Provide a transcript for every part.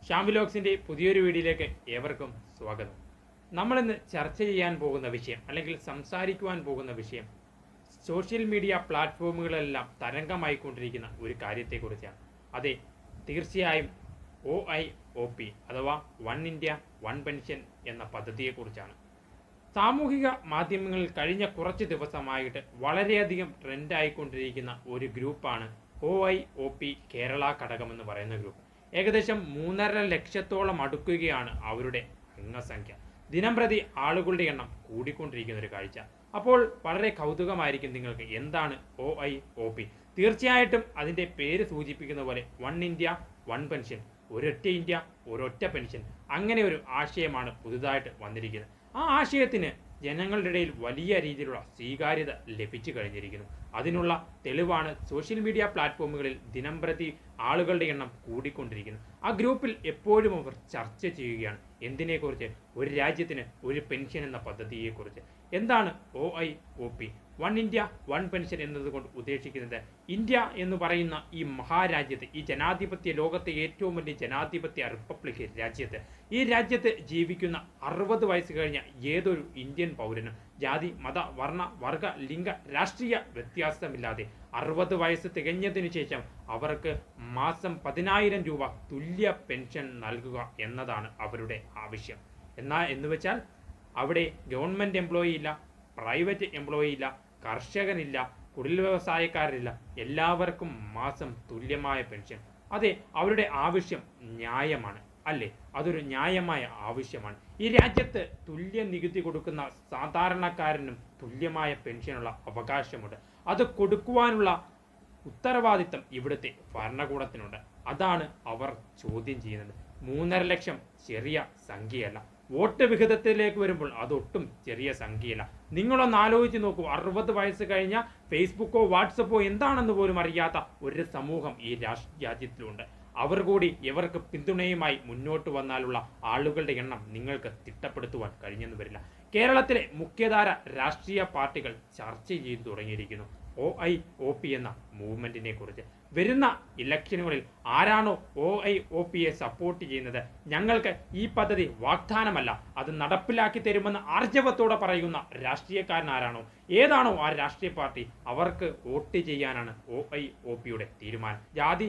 ഷാംബിലോക്സിന്റെ പുതിയൊരു വീഡിയോയിലേക്ക് ഏവർക്കും സ്വാഗതം നമ്മളിന്ന് ചർച്ച ചെയ്യാൻ പോകുന്ന വിഷയം അല്ലെങ്കിൽ സംസാരിക്കുവാൻ പോകുന്ന വിഷയം സോഷ്യൽ മീഡിയ പ്ലാറ്റ്ഫോമുകളെല്ലാം തരംഗമായിക്കൊണ്ടിരിക്കുന്ന ഒരു കാര്യത്തെക്കുറിച്ചാണ് അതെ തീർച്ചയായും ഒ ഐ ഒ പി അഥവാ വൺ ഇന്ത്യ വൺ പെൻഷൻ എന്ന പദ്ധതിയെക്കുറിച്ചാണ് സാമൂഹിക മാധ്യമങ്ങളിൽ കഴിഞ്ഞ കുറച്ച് ദിവസമായിട്ട് വളരെയധികം ട്രെൻഡായിക്കൊണ്ടിരിക്കുന്ന ഒരു ഗ്രൂപ്പാണ് O I O P Kerala ഘടകം എന്ന് പറയുന്ന ഗ്രൂപ്പ് ഏകദേശം മൂന്നര ലക്ഷത്തോളം അടുക്കുകയാണ് അവരുടെ അംഗസംഖ്യ ദിനം പ്രതി ആളുകളുടെ എണ്ണം കൂടിക്കൊണ്ടിരിക്കുന്ന ഒരു കാഴ്ച അപ്പോൾ വളരെ കൗതുകമായിരിക്കും നിങ്ങൾക്ക് എന്താണ് ഒ ഐ ഒ പി തീർച്ചയായിട്ടും അതിൻ്റെ പേര് സൂചിപ്പിക്കുന്ന പോലെ വൺ ഇന്ത്യ വൺ പെൻഷൻ ഒരൊറ്റ ഇന്ത്യ ഒരൊറ്റ പെൻഷൻ അങ്ങനെ ഒരു ആശയമാണ് പുതുതായിട്ട് വന്നിരിക്കുന്നത് ആ ആശയത്തിന് ജനങ്ങളുടെ ഇടയിൽ വലിയ രീതിയിലുള്ള സ്വീകാര്യത ലഭിച്ചു കഴിഞ്ഞിരിക്കുന്നു അതിനുള്ള തെളിവാണ് സോഷ്യൽ മീഡിയ പ്ലാറ്റ്ഫോമുകളിൽ ദിനംപ്രതി ആളുകളുടെ എണ്ണം കൂടിക്കൊണ്ടിരിക്കുന്നു ആ ഗ്രൂപ്പിൽ എപ്പോഴും അവർ ചർച്ച ചെയ്യുകയാണ് എന്തിനെക്കുറിച്ച് ഒരു രാജ്യത്തിന് ഒരു പെൻഷൻ എന്ന പദ്ധതിയെക്കുറിച്ച് എന്താണ് O I O P one India one pension എന്നതുകൊണ്ട് ഉദ്ദേശിക്കുന്നത് ഇന്ത്യ എന്ന് പറയുന്ന ഈ മഹാരാജ്യത്ത് ഈ ജനാധിപത്യ ലോകത്തെ ഏറ്റവും വലിയ ജനാധിപത്യ റിപ്പബ്ലിക് രാജ്യത്ത് ഈ രാജ്യത്ത് ജീവിക്കുന്ന അറുപത് വയസ്സ് കഴിഞ്ഞ ഏതൊരു ഇന്ത്യൻ പൗരനും ജാതി മത വർണ്ണ വർഗ ലിംഗ രാഷ്ട്രീയ വ്യത്യാസമില്ലാതെ അറുപത് വയസ്സ് തികഞ്ഞതിനു ശേഷം അവർക്ക് മാസം പതിനായിരം രൂപ തുല്യ പെൻഷൻ നൽകുക എന്നതാണ് അവരുടെ ആവശ്യം എന്നാ എന്ന് വെച്ചാൽ അവിടെ ഗവൺമെൻറ് എംപ്ലോയി ഇല്ല പ്രൈവറ്റ് എംപ്ലോയി ഇല്ല കർഷകനില്ല കുടിൽ വ്യവസായക്കാരില്ല എല്ലാവർക്കും മാസം തുല്യമായ പെൻഷൻ അതെ അവരുടെ ആവശ്യം ന്യായമാണ് അല്ലേ അതൊരു ന്യായമായ ആവശ്യമാണ് ഈ രാജ്യത്ത് തുല്യ നികുതി കൊടുക്കുന്ന സാധാരണക്കാരനും തുല്യമായ പെൻഷനുള്ള അവകാശമുണ്ട് അത് കൊടുക്കുവാനുള്ള ഉത്തരവാദിത്തം ഇവിടുത്തെ ഭരണകൂടത്തിനുണ്ട് അതാണ് അവർ ചോദ്യം ചെയ്യുന്നത് മൂന്നര ലക്ഷം ചെറിയ സംഖ്യയല്ല വോട്ട് വിഹിതത്തിലേക്ക് വരുമ്പോൾ അതൊട്ടും ചെറിയ സംഖ്യയല്ല നിങ്ങളൊന്ന് ആലോചിച്ച് നോക്കൂ അറുപത് വയസ്സ് കഴിഞ്ഞ ഫേസ്ബുക്കോ വാട്സപ്പോ എന്താണെന്ന് പോലും അറിയാത്ത ഒരു സമൂഹം ഈ രാഷ് രാജ്യത്തിലുണ്ട് അവർ കൂടി ഇവർക്ക് പിന്തുണയുമായി മുന്നോട്ട് വന്നാലുള്ള ആളുകളുടെ എണ്ണം നിങ്ങൾക്ക് തിട്ടപ്പെടുത്തുവാൻ കഴിഞ്ഞെന്ന് വരില്ല കേരളത്തിലെ മുഖ്യധാര രാഷ്ട്രീയ പാർട്ടികൾ ചർച്ച ചെയ്തു തുടങ്ങിയിരിക്കുന്നു ഒ ഐ ഒ പി എന്ന മൂവ്മെന്റിനെ കുറിച്ച് വരുന്ന ഇലക്ഷനുകളിൽ ആരാണോ ഒ ഐ ഒ പിയെ സപ്പോർട്ട് ചെയ്യുന്നത് ഞങ്ങൾക്ക് ഈ പദ്ധതി വാഗ്ദാനമല്ല അത് നടപ്പിലാക്കി തരുമെന്ന് ആർജവത്തോടെ പറയുന്ന രാഷ്ട്രീയക്കാരൻ ആരാണോ ഏതാണോ ആ രാഷ്ട്രീയ പാർട്ടി അവർക്ക് വോട്ട് ചെയ്യാനാണ് ഒ ഐ ഒ പിയുടെ തീരുമാനം ജാതി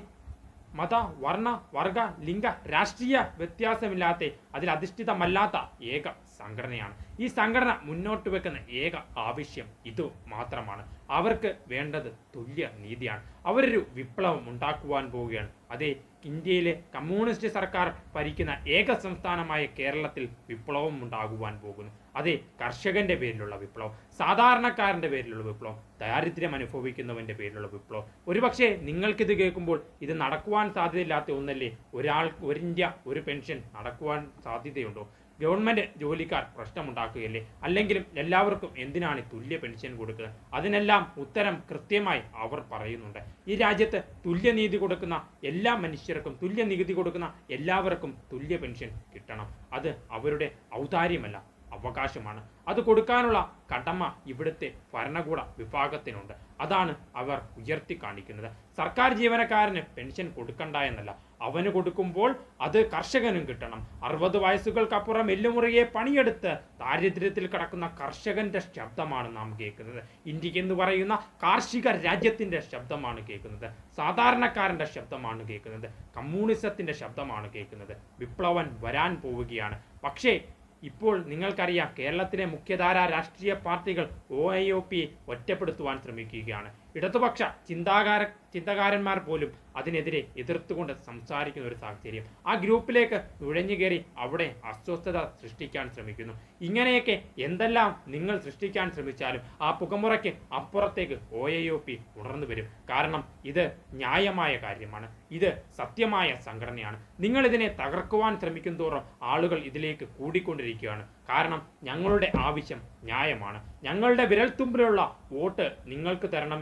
മത വർണ്ണ വർഗ ലിംഗ രാഷ്ട്രീയ വ്യത്യാസമില്ലാത്ത അതിൽ അധിഷ്ഠിതമല്ലാത്ത ഏക സംഘടനയാണ് ഈ സംഘടന മുന്നോട്ട് വെക്കുന്ന ഏക ആവശ്യം ഇത് മാത്രമാണ് അവർക്ക് വേണ്ടത് തുല്യ നീതിയാണ് അവരൊരു വിപ്ലവം ഉണ്ടാക്കുവാൻ പോവുകയാണ് അതേ ഇന്ത്യയിലെ കമ്മ്യൂണിസ്റ്റ് സർക്കാർ ഭരിക്കുന്ന ഏക സംസ്ഥാനമായ കേരളത്തിൽ വിപ്ലവം ഉണ്ടാകുവാൻ പോകുന്നു അതെ കർഷകന്റെ പേരിലുള്ള വിപ്ലവം സാധാരണക്കാരന്റെ പേരിലുള്ള വിപ്ലവം ദാരിദ്ര്യം അനുഭവിക്കുന്നവന്റെ പേരിലുള്ള വിപ്ലവം ഒരുപക്ഷെ നിങ്ങൾക്കിത് കേൾക്കുമ്പോൾ ഇത് നടക്കുവാൻ സാധ്യതയില്ലാത്ത ഒന്നല്ലേ ഒരാൾ ഒരു ഇന്ത്യ ഒരു പെൻഷൻ നടക്കുവാൻ സാധ്യതയുണ്ടോ ഗവൺമെന്റ് ജോലിക്കാർ പ്രശ്നമുണ്ടാക്കുകയല്ലേ അല്ലെങ്കിലും എല്ലാവർക്കും എന്തിനാണ് ഈ തുല്യ പെൻഷൻ കൊടുക്കുന്നത് അതിനെല്ലാം ഉത്തരം കൃത്യമായി അവർ പറയുന്നുണ്ട് ഈ രാജ്യത്ത് തുല്യനീതി കൊടുക്കുന്ന എല്ലാ മനുഷ്യർക്കും തുല്യ നികുതി കൊടുക്കുന്ന എല്ലാവർക്കും തുല്യ പെൻഷൻ കിട്ടണം അത് അവരുടെ ഔദാര്യമല്ല അവകാശമാണ് അത് കൊടുക്കാനുള്ള കടമ ഇവിടുത്തെ ഭരണകൂട വിഭാഗത്തിനുണ്ട് അതാണ് അവർ ഉയർത്തി കാണിക്കുന്നത് സർക്കാർ ജീവനക്കാരന് പെൻഷൻ കൊടുക്കണ്ട എന്നല്ല അവന് കൊടുക്കുമ്പോൾ അത് കർഷകനും കിട്ടണം അറുപത് വയസ്സുകൾക്കപ്പുറം എല്ലുമുറിയെ പണിയെടുത്ത് ദാരിദ്ര്യത്തിൽ കിടക്കുന്ന കർഷകന്റെ ശബ്ദമാണ് നാം കേൾക്കുന്നത് ഇന്ത്യ എന്ന് പറയുന്ന കാർഷിക രാജ്യത്തിന്റെ ശബ്ദമാണ് കേൾക്കുന്നത് സാധാരണക്കാരന്റെ ശബ്ദമാണ് കേൾക്കുന്നത് കമ്മ്യൂണിസത്തിന്റെ ശബ്ദമാണ് കേൾക്കുന്നത് വിപ്ലവൻ വരാൻ പോവുകയാണ് പക്ഷേ ഇപ്പോൾ നിങ്ങൾക്കറിയാം കേരളത്തിലെ മുഖ്യധാര രാഷ്ട്രീയ പാർട്ടികൾ ഒ ഐ ഒ പിയെ ഒറ്റപ്പെടുത്തുവാൻ ശ്രമിക്കുകയാണ് ഇടതുപക്ഷ ചിന്താകാര ചിന്തകാരന്മാർ പോലും അതിനെതിരെ എതിർത്തുകൊണ്ട് സംസാരിക്കുന്ന ഒരു സാഹചര്യം ആ ഗ്രൂപ്പിലേക്ക് നുഴഞ്ഞു കയറി അവിടെ അസ്വസ്ഥത സൃഷ്ടിക്കാൻ ശ്രമിക്കുന്നു ഇങ്ങനെയൊക്കെ എന്തെല്ലാം നിങ്ങൾ സൃഷ്ടിക്കാൻ ശ്രമിച്ചാലും ആ പുകമുറയ്ക്ക് അപ്പുറത്തേക്ക് ഒ ഐ ഒ പി ഉണർന്നു വരും കാരണം ഇത് ന്യായമായ കാര്യമാണ് ഇത് സത്യമായ സംഘടനയാണ് നിങ്ങൾ ഇതിനെ തകർക്കുവാൻ ശ്രമിക്കും തോറും ആളുകൾ ഇതിലേക്ക് കൂടിക്കൊണ്ടിരിക്കുകയാണ് കാരണം ഞങ്ങളുടെ ആവശ്യം ന്യായമാണ് ഞങ്ങളുടെ വിരൽത്തുമ്പിലുള്ള വോട്ട് നിങ്ങൾക്ക് തരണമെങ്കിൽ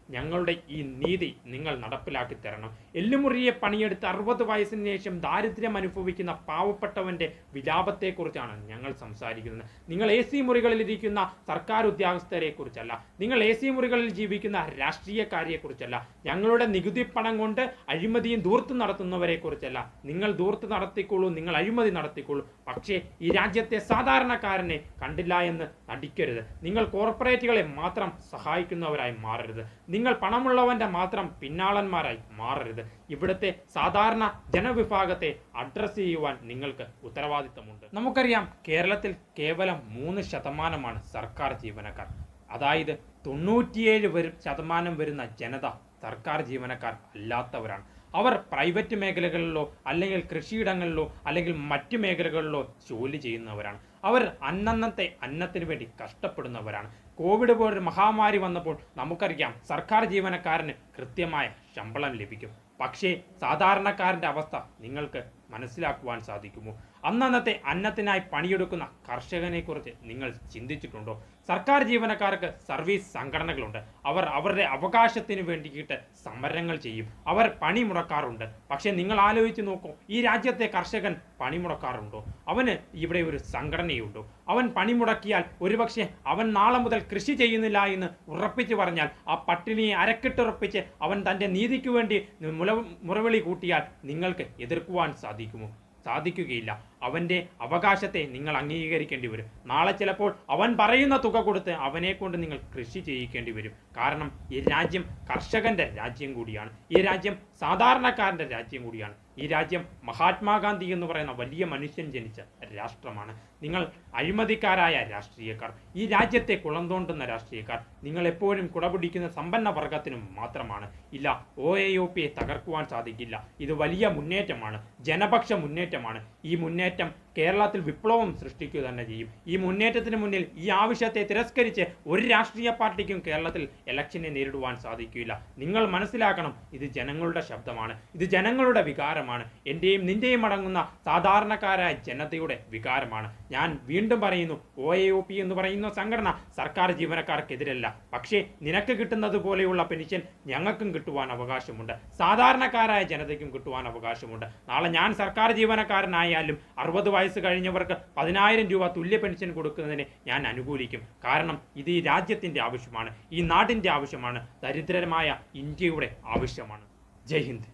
ഞങ്ങളുടെ ഈ നീതി നിങ്ങൾ നടപ്പിലാക്കി തരണം എല്ലുമുറിയെ പണിയെടുത്ത് അറുപത് വയസ്സിന് ശേഷം ദാരിദ്ര്യം അനുഭവിക്കുന്ന പാവപ്പെട്ടവന്റെ വിലാപത്തെക്കുറിച്ചാണ് ഞങ്ങൾ സംസാരിക്കുന്നത് നിങ്ങൾ എ സി മുറികളിലിരിക്കുന്ന സർക്കാർ ഉദ്യോഗസ്ഥരെ കുറിച്ചല്ല നിങ്ങൾ എ സി മുറികളിൽ ജീവിക്കുന്ന രാഷ്ട്രീയക്കാരെ കുറിച്ചല്ല ഞങ്ങളുടെ നികുതി പണം കൊണ്ട് അഴിമതിയും ദൂർത്ത് നടത്തുന്നവരെ കുറിച്ചല്ല നിങ്ങൾ ദൂർത്ത് നടത്തിക്കോളൂ നിങ്ങൾ അഴിമതി നടത്തിക്കോളൂ പക്ഷേ ഈ രാജ്യത്തെ സാധാരണക്കാരനെ കണ്ടില്ല എന്ന് നടിക്കരുത് നിങ്ങൾ കോർപ്പറേറ്റുകളെ മാത്രം സഹായിക്കുന്നവരായി മാറരുത് നിങ്ങൾ പണമുള്ളവന്റെ മാത്രം പിന്നാളന്മാരായി മാറരുത് ഇവിടുത്തെ സാധാരണ ജനവിഭാഗത്തെ അഡ്രസ് ചെയ്യുവാൻ നിങ്ങൾക്ക് ഉത്തരവാദിത്തമുണ്ട് നമുക്കറിയാം കേരളത്തിൽ കേവലം മൂന്ന് ശതമാനമാണ് സർക്കാർ ജീവനക്കാർ അതായത് തൊണ്ണൂറ്റിയേഴ് വരും ശതമാനം വരുന്ന ജനത സർക്കാർ ജീവനക്കാർ അല്ലാത്തവരാണ് അവർ പ്രൈവറ്റ് മേഖലകളിലോ അല്ലെങ്കിൽ കൃഷിയിടങ്ങളിലോ അല്ലെങ്കിൽ മറ്റു മേഖലകളിലോ ജോലി ചെയ്യുന്നവരാണ് അവർ അന്നന്നത്തെ അന്നത്തിന് വേണ്ടി കഷ്ടപ്പെടുന്നവരാണ് കോവിഡ് പോലൊരു മഹാമാരി വന്നപ്പോൾ നമുക്കറിയാം സർക്കാർ ജീവനക്കാരന് കൃത്യമായ ശമ്പളം ലഭിക്കും പക്ഷേ സാധാരണക്കാരൻ്റെ അവസ്ഥ നിങ്ങൾക്ക് മനസ്സിലാക്കുവാൻ സാധിക്കുമോ അന്നന്നത്തെ അന്നത്തിനായി പണിയെടുക്കുന്ന കർഷകനെ കുറിച്ച് നിങ്ങൾ ചിന്തിച്ചിട്ടുണ്ടോ സർക്കാർ ജീവനക്കാർക്ക് സർവീസ് സംഘടനകളുണ്ട് അവർ അവരുടെ അവകാശത്തിന് വേണ്ടിയിട്ട് സമരങ്ങൾ ചെയ്യും അവർ പണി മുടക്കാറുണ്ട് പക്ഷേ നിങ്ങൾ ആലോചിച്ച് നോക്കൂ ഈ രാജ്യത്തെ കർഷകൻ പണി മുടക്കാറുണ്ടോ അവന് ഇവിടെ ഒരു സംഘടനയുണ്ടോ അവൻ പണി മുടക്കിയാൽ ഒരുപക്ഷെ അവൻ നാളെ മുതൽ കൃഷി ചെയ്യുന്നില്ല എന്ന് ഉറപ്പിച്ചു പറഞ്ഞാൽ ആ പട്ടിണിയെ അരക്കിട്ടുറപ്പിച്ച് അവൻ തൻ്റെ നീതിക്ക് വേണ്ടി മുല മുറവിളി കൂട്ടിയാൽ നിങ്ങൾക്ക് എതിർക്കുവാൻ സാധിക്കുമോ സാധിക്കുകയില്ല അവൻ്റെ അവകാശത്തെ നിങ്ങൾ അംഗീകരിക്കേണ്ടി വരും നാളെ ചിലപ്പോൾ അവൻ പറയുന്ന തുക കൊടുത്ത് അവനെ കൊണ്ട് നിങ്ങൾ കൃഷി ചെയ്യിക്കേണ്ടി വരും കാരണം ഈ രാജ്യം കർഷകന്റെ രാജ്യം കൂടിയാണ് ഈ രാജ്യം സാധാരണക്കാരന്റെ രാജ്യം കൂടിയാണ് ഈ രാജ്യം മഹാത്മാഗാന്ധി എന്ന് പറയുന്ന വലിയ മനുഷ്യൻ ജനിച്ച രാഷ്ട്രമാണ് നിങ്ങൾ അഴിമതിക്കാരായ രാഷ്ട്രീയക്കാർ ഈ രാജ്യത്തെ കുളം തോണ്ടുന്ന രാഷ്ട്രീയക്കാർ നിങ്ങൾ എപ്പോഴും കുടപിടിക്കുന്ന സമ്പന്ന വർഗത്തിനും മാത്രമാണ് ഇല്ല ഒ എ ഒ പിയെ തകർക്കുവാൻ സാധിക്കില്ല ഇത് വലിയ മുന്നേറ്റമാണ് ജനപക്ഷ മുന്നേറ്റമാണ് ഈ മുന്നേറ്റം കേരളത്തിൽ വിപ്ലവം സൃഷ്ടിക്കുക തന്നെ ചെയ്യും ഈ മുന്നേറ്റത്തിന് മുന്നിൽ ഈ ആവശ്യത്തെ തിരസ്കരിച്ച് ഒരു രാഷ്ട്രീയ പാർട്ടിക്കും കേരളത്തിൽ ഇലക്ഷനെ നേരിടുവാൻ സാധിക്കില്ല നിങ്ങൾ മനസ്സിലാക്കണം ഇത് ജനങ്ങളുടെ ശബ്ദമാണ് ഇത് ജനങ്ങളുടെ വികാരമാണ് എൻ്റെയും നിന്റെയും അടങ്ങുന്ന സാധാരണക്കാരായ ജനതയുടെ വികാരമാണ് ഞാൻ വീണ്ടും പറയുന്നു ഒ എ ഒ പി എന്ന് പറയുന്ന സംഘടന സർക്കാർ ജീവനക്കാർക്കെതിരല്ല പക്ഷേ നിനക്ക് കിട്ടുന്നത് പോലെയുള്ള പെൻഷൻ ഞങ്ങൾക്കും കിട്ടുവാൻ അവകാശമുണ്ട് സാധാരണക്കാരായ ജനതയ്ക്കും കിട്ടുവാൻ അവകാശമുണ്ട് നാളെ ഞാൻ സർക്കാർ ജീവനക്കാരനായാലും അറുപത് വയസ്സ് കഴിഞ്ഞവർക്ക് പതിനായിരം രൂപ തുല്യ പെൻഷൻ കൊടുക്കുന്നതിനെ ഞാൻ അനുകൂലിക്കും കാരണം ഇത് ഈ രാജ്യത്തിന്റെ ആവശ്യമാണ് ഈ നാടിന്റെ ആവശ്യമാണ് ദരിദ്രമായ ഇന്ത്യയുടെ ആവശ്യമാണ് ജയ് ഹിന്ദ്